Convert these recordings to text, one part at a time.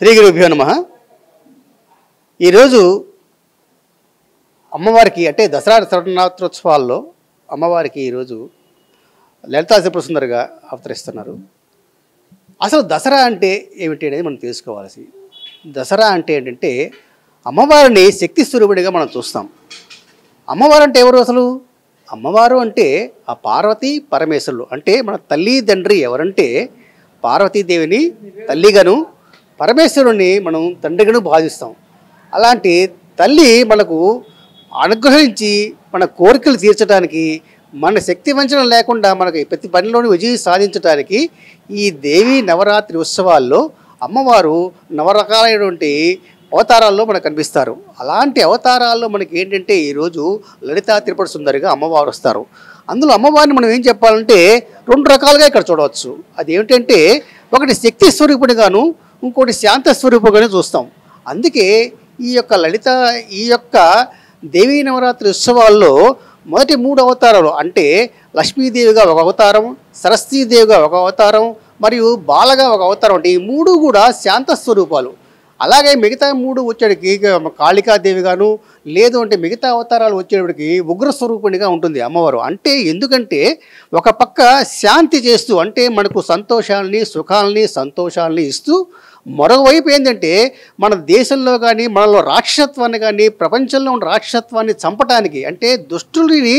శ్రీ గురుభ్యో నమ ఈరోజు అమ్మవారికి అంటే దసరా శరణాత్రోత్సవాల్లో అమ్మవారికి ఈరోజు లలితా త్రిపుర సుందరిగా అవతరిస్తున్నారు అసలు దసరా అంటే ఏమిటి అనేది మనం తెలుసుకోవాల్సి దసరా అంటే ఏంటంటే అమ్మవారిని శక్తి స్వరూపుడిగా మనం చూస్తాం అమ్మవారు అంటే ఎవరు అసలు అమ్మవారు అంటే ఆ పార్వతి పరమేశ్వరులు అంటే మన తల్లి తండ్రి ఎవరంటే పార్వతీదేవిని తల్లిగాను పరమేశ్వరుని మనం తండ్రిగాను భావిస్తాం అలాంటి తల్లి మనకు అనుగ్రహించి మన కోరికలు తీర్చడానికి మన శక్తి వంచన లేకుండా మనకి ప్రతి పనిలోని విజయం సాధించడానికి ఈ దేవి నవరాత్రి ఉత్సవాల్లో అమ్మవారు నవరకాలైనటువంటి అవతారాల్లో మనకు కనిపిస్తారు అలాంటి అవతారాల్లో మనకి ఏంటంటే ఈరోజు లలితా త్రిపుర సుందరిగా అమ్మవారు వస్తారు అందులో అమ్మవారిని మనం ఏం చెప్పాలంటే రెండు రకాలుగా ఇక్కడ చూడవచ్చు అది ఏమిటంటే ఒకటి శక్తి స్వరూపుడిగాను ఇంకోటి శాంత స్వరూపుగాను చూస్తాం అందుకే ఈ యొక్క లలిత ఈ యొక్క దేవీ నవరాత్రి ఉత్సవాల్లో మొదటి మూడు అవతారాలు అంటే లక్ష్మీదేవిగా ఒక అవతారం సరస్వతీదేవిగా ఒక అవతారం మరియు బాలగా ఒక అవతారం అంటే ఈ మూడు కూడా శాంత స్వరూపాలు అలాగే మిగతా మూడు వచ్చేటికి కాళికాదేవి గాను లేదు అంటే మిగతా అవతారాలు వచ్చేటికి ఉగ్ర స్వరూపిణిగా ఉంటుంది అమ్మవారు అంటే ఎందుకంటే ఒక పక్క శాంతి చేస్తూ అంటే మనకు సంతోషాలని సుఖాలని సంతోషాలని ఇస్తూ మరొక వైపు ఏంటంటే మన దేశంలో కానీ మనలో రాక్షసత్వాన్ని కానీ ప్రపంచంలో ఉన్న రాక్షసత్వాన్ని చంపటానికి అంటే దుష్టుడిని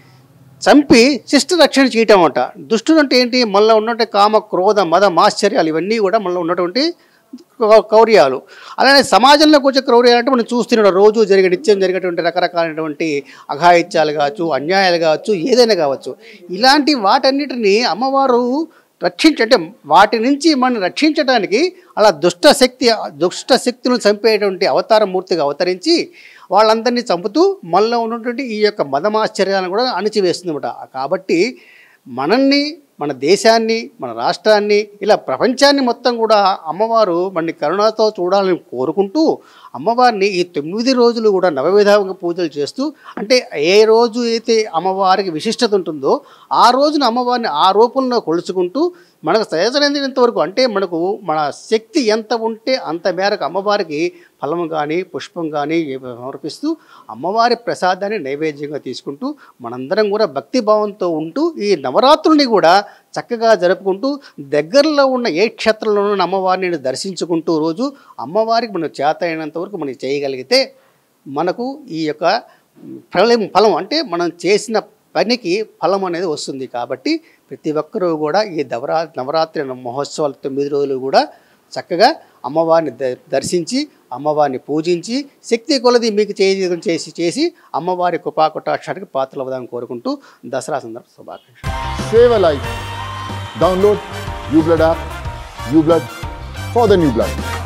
చంపి శిష్ట రక్షణ చేయటం అంట దుష్టుడు అంటే ఏంటి మనలో ఉన్నటువంటి కామ క్రోధ మద మాశ్చర్యాలు ఇవన్నీ కూడా మనలో ఉన్నటువంటి కౌ- కౌర్యాలు అలానే సమాజంలోకి వచ్చే క్రౌర్యాలు అంటే మనం చూస్తున్నాం రోజు జరిగే నిత్యం జరిగేటువంటి రకరకాలైనటువంటి అఘాయిత్యాలు కావచ్చు అన్యాయాలు కావచ్చు ఏదైనా కావచ్చు ఇలాంటి వాటన్నిటిని అమ్మవారు రక్షించ అంటే వాటి నుంచి మనం రక్షించడానికి అలా దుష్ట శక్తి దుష్ట శక్తులను చంపేటువంటి అవతార మూర్తిగా అవతరించి వాళ్ళందరినీ చంపుతూ మనలో ఉన్నటువంటి ఈ యొక్క మదమాశ్చర్యాలను కూడా అణిచివేస్తుందన్నమాట కాబట్టి మనల్ని మన దేశాన్ని మన రాష్ట్రాన్ని ఇలా ప్రపంచాన్ని మొత్తం కూడా అమ్మవారు మన కరుణతో చూడాలని కోరుకుంటూ అమ్మవారిని ఈ తొమ్మిది రోజులు కూడా నవవిధంగా పూజలు చేస్తూ అంటే ఏ రోజు అయితే అమ్మవారికి విశిష్టత ఉంటుందో ఆ రోజున అమ్మవారిని ఆ రూపంలో కొలుచుకుంటూ మనకు సహజమైనంత వరకు అంటే మనకు మన శక్తి ఎంత ఉంటే అంత మేరకు అమ్మవారికి ఫలం కానీ పుష్పం కానీ సమర్పిస్తూ అమ్మవారి ప్రసాదాన్ని నైవేద్యంగా తీసుకుంటూ మనందరం కూడా భక్తి భావంతో ఉంటూ ఈ నవరాత్రుల్ని కూడా చక్కగా జరుపుకుంటూ దగ్గరలో ఉన్న ఏ క్షేత్రంలోనూ ఉన్న అమ్మవారిని దర్శించుకుంటూ రోజు అమ్మవారికి మనం చేత అయినంత వరకు మనం చేయగలిగితే మనకు ఈ యొక్క ఫలం ఫలం అంటే మనం చేసిన పనికి ఫలం అనేది వస్తుంది కాబట్టి ప్రతి ఒక్కరూ కూడా ఈ దవరా నవరాత్రి మహోత్సవాలు తొమ్మిది రోజులు కూడా చక్కగా అమ్మవారిని ద- దర్శించి అమ్మవారిని పూజించి శక్తి కొలది మీకు చేసి చేసి చేసి అమ్మవారి కృపాకుటాక్షానికి పాత్రలు అవ్వదాన్ని కోరుకుంటూ దసరా సందర్భ శుభాకాంక్షలు Save a life. Download uBlood app, uBlood for the new blood.